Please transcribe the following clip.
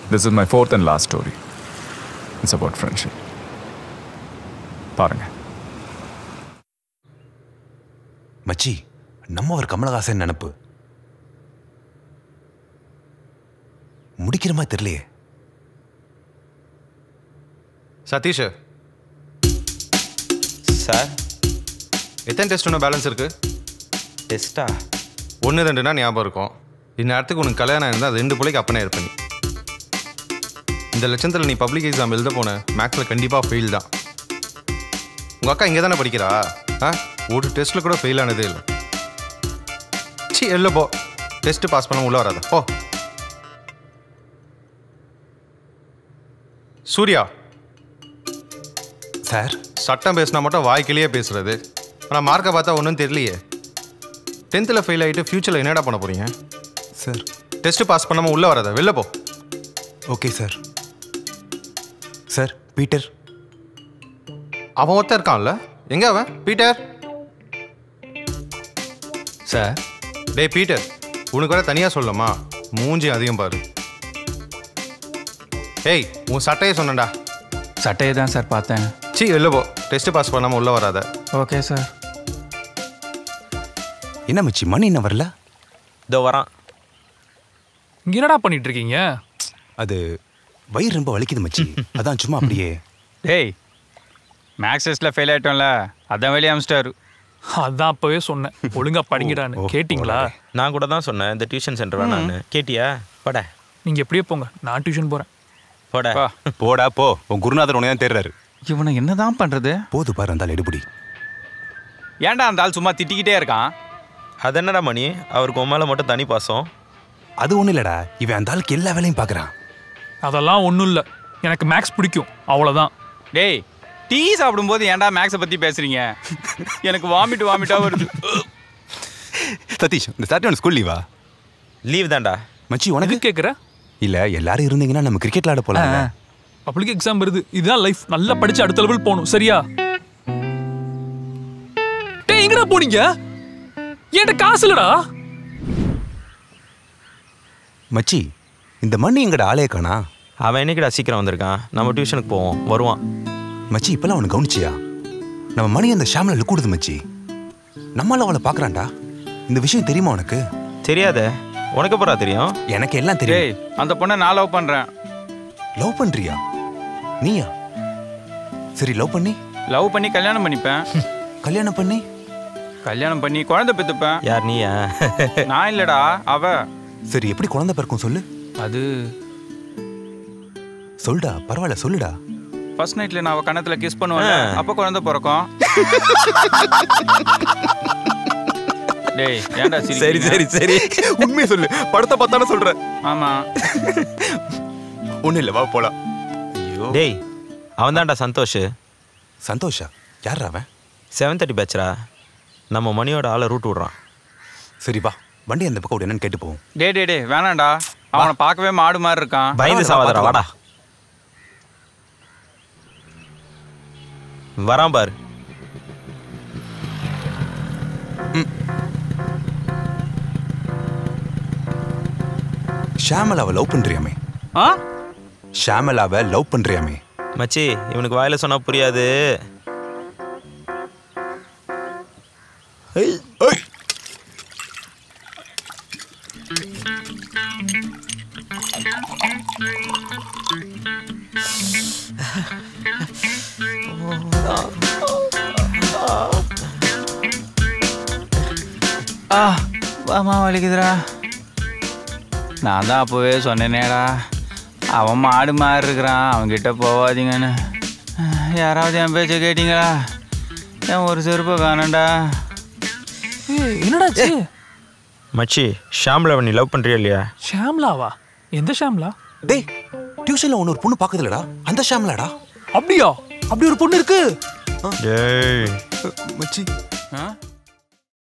This is my fourth and last story it's about friendship பாருங்க மச்சி நம்ம ஒரு கமலஹாசன் நினப்பு முடிக்கிற மாதிரி தெரியலையே சதீஷ் சார் எத்தனை டெஸ்ட் ஒன்று பேலன்ஸ் இருக்கு டெஸ்டா ஒன்று ரெண்டுனா ஞாபகம் இருக்கும் இந்நேரத்துக்கு உனக்கு கல்யாணம் இருந்தால் அது ரெண்டு பிள்ளைக்கு அப்பனே இருப்ப நீ இந்த லட்சத்தில் நீ பப்ளிக் எக்ஸாம் எழுத போன மேக்ஸில் கண்டிப்பாக ஃபெயில் தான் உங்கள் அக்கா இங்கே தானே படிக்கிறா ஆ ஒரு டெஸ்ட்டில் கூட ஃபெயில் ஆனதே இல்லை சி எல்ல போ டெஸ்ட்டு பாஸ் பண்ண உள்ள வராத ஓ சூர்யா சார் சட்டம் பேசினா மட்டும் வாய்க்கிலேயே பேசுறது ஆனால் மார்க்கை பார்த்தா ஒன்றும் தெரியலையே டென்த்தில் ஃபெயில் ஆகிட்டு ஃப்யூச்சரில் என்னடா பண்ண போறீங்க சார் டெஸ்ட் பாஸ் பண்ணாமல் உள்ளே வராத வெளில போ ஓகே சார் சார் பீட்டர் அவன் ஒருத்தன் இருக்கான்ல எங்க அவன் பீட்டர் சார் டேய் பீட்டர் உனக்கு வர தனியாக சொல்லலாமா மூஞ்சி அதிகம் பாரு ஏய் உன் சட்டையை சொன்னேன்டா சட்டையை தான் சார் பார்த்தேன் சி வெளில போ டெஸ்ட் பாஸ் பண்ணாமல் உள்ளே வராத ஓகே சார் என்ன மச்சி மணி என்ன வரல இதோ வரான் இங்க என்னடா பண்ணிட்டு இருக்கீங்க அது வயிறு ரொம்ப வலிக்குது மச்சி அதான் சும்மா அப்படியே டேய் மேக்ஸ் டெஸ்ட்டில் ஃபெயில் ஆயிட்டோம்ல அதான் வெளியே அமிச்சிட்டாரு அதான் அப்பவே சொன்னேன் ஒழுங்கா படிங்கடான்னு ஓ, ஓ, கேட்டிங்களா நான் கூட தான் சொன்னேன் இந்த டியூஷன் சென்டர் வேணான்னு கேட்டியா போட நீங்க எப்படியே போங்க நான் டியூஷன் போறேன் போட பா போடா போ உன் குருநாதர் உனக்கு தான் தேர்றாரு இவனை என்னதான் பண்றது போது பாரு அந்த எடுபடி ஏன்டா அந்த ஆள் சும்மா திட்டிக்கிட்டே இருக்கான் அது என்னடா மணி அவருக்கு உன் மேலே மட்டும் தனி பாசம் அது ஒன்றும் இல்லடா இவன் அந்த ஆளுக்கு எல்லா வேலையும் பார்க்குறான் அதெல்லாம் ஒன்றும் இல்லை எனக்கு மேக்ஸ் பிடிக்கும் அவ்வளோதான் டேய் டீ சாப்பிடும்போது ஏன்டா மேக்ஸை பற்றி பேசுறீங்க எனக்கு வாமிட் வாமிட்டாக வருது சதீஷ் இந்த சாட்டர்டே ஸ்கூல் லீவா லீவ் தான்டா மச்சி எது உனக்கு கேட்குற இல்ல எல்லாரும் இருந்தீங்கன்னா நம்ம கிரிக்கெட் விளாட போலாம் பப்ளிக் எக்ஸாம் வருது இதுதான் லைஃப் நல்லா படிச்சு அடுத்த லெவல் போகணும் சரியா டேய் எங்கடா போனீங்க என்கிட்ட காசு இல்லடா மச்சி இந்த மணி எங்கட ஆளே காணா அவன் என்னைக்குடா சீக்கிரம் வந்திருக்கான் நம்ம டியூஷனுக்கு போவோம் வருவான் மச்சி இப்பெல்லாம் அவனுக்கு கவனிச்சியா நம்ம மணி அந்த ஷாம்ல லுக் கொடுது மச்சி நம்மளால அவளை பார்க்கறான்டா இந்த விஷயம் தெரியுமா உனக்கு தெரியாதே உனக்கு போறா தெரியும் எனக்கு எல்லாம் தெரியும் டேய் அந்த பொண்ணை நான் லவ் பண்ணுறேன் லவ் பண்றியா நீயா சரி லவ் பண்ணி லவ் பண்ணி கல்யாணம் பண்ணிப்பேன் கல்யாணம் பண்ணி கல்யாணம் பண்ணி குழந்தை பெற்றுப்பேன் யார் நீயா நான் இல்லடா அவ சரி எப்படி குழந்தை பிறக்கும் சொல்லு அது சொல்டா பரவாயில்ல சொல்லுடா ஃபர்ஸ்ட் நைட்ல நான் அவ கணத்துல கிஸ் பண்ணுவேன் அப்போ குழந்தை பிறக்கும் டேய் ஏன்டா சரி சிரிக்கிறீங்க? சரி சரி உண்மையை சொல்லு படத்தை பார்த்தானே சொல்றேன் ஆமா ஒன்றும் இல்லை வா போலாம் ஐயோ டேய் அவன் தான்டா சந்தோஷ் சந்தோஷா யார் அவன் செவன் தேர்ட்டி பேட்ச்ரா நம்ம மணியோட ஆளை ரூட் விடுறான் சரி வா வண்டி அந்த பக்கம் விடு, என்னன்னு கேட்டு போவோம் டேய் டேய் டேய் வேணாம்டா அவனை பார்க்கவே மாடு மாதிரி இருக்கான் பயந்து சாவாதடா வாடா வரான் பாரு ஷாமலாவை லவ் பண்றியாமே ஆ ஷாமலாவை லவ் பண்றியாமே மச்சி இவனுக்கு வாயில சொன்னா புரியாது ஆ வாமா வலிக்குதுடா நான் தான் அப்போவே சொன்னேனேடா அவன் மாடு மாதிரி இருக்கிறான் அவன்கிட்ட போவாதீங்கன்னு யாராவது என் பேச்சை கேட்டீங்களா என் ஒரு செருப்பை காணண்டா ஏய் என்னடாச்சு மச்சி ஷாம்ல நீ லவ் பண்றியா இல்லையா ஷாம்லாவா எந்த ஷாம்லா டேய் டியூஷன்ல ஒன்று ஒரு பொண்ணு பார்க்குதுலடா அந்த ஷாமலாடா அப்படியா அப்படி ஒரு பொண்ணு இருக்கு டேய் மச்சி ஆ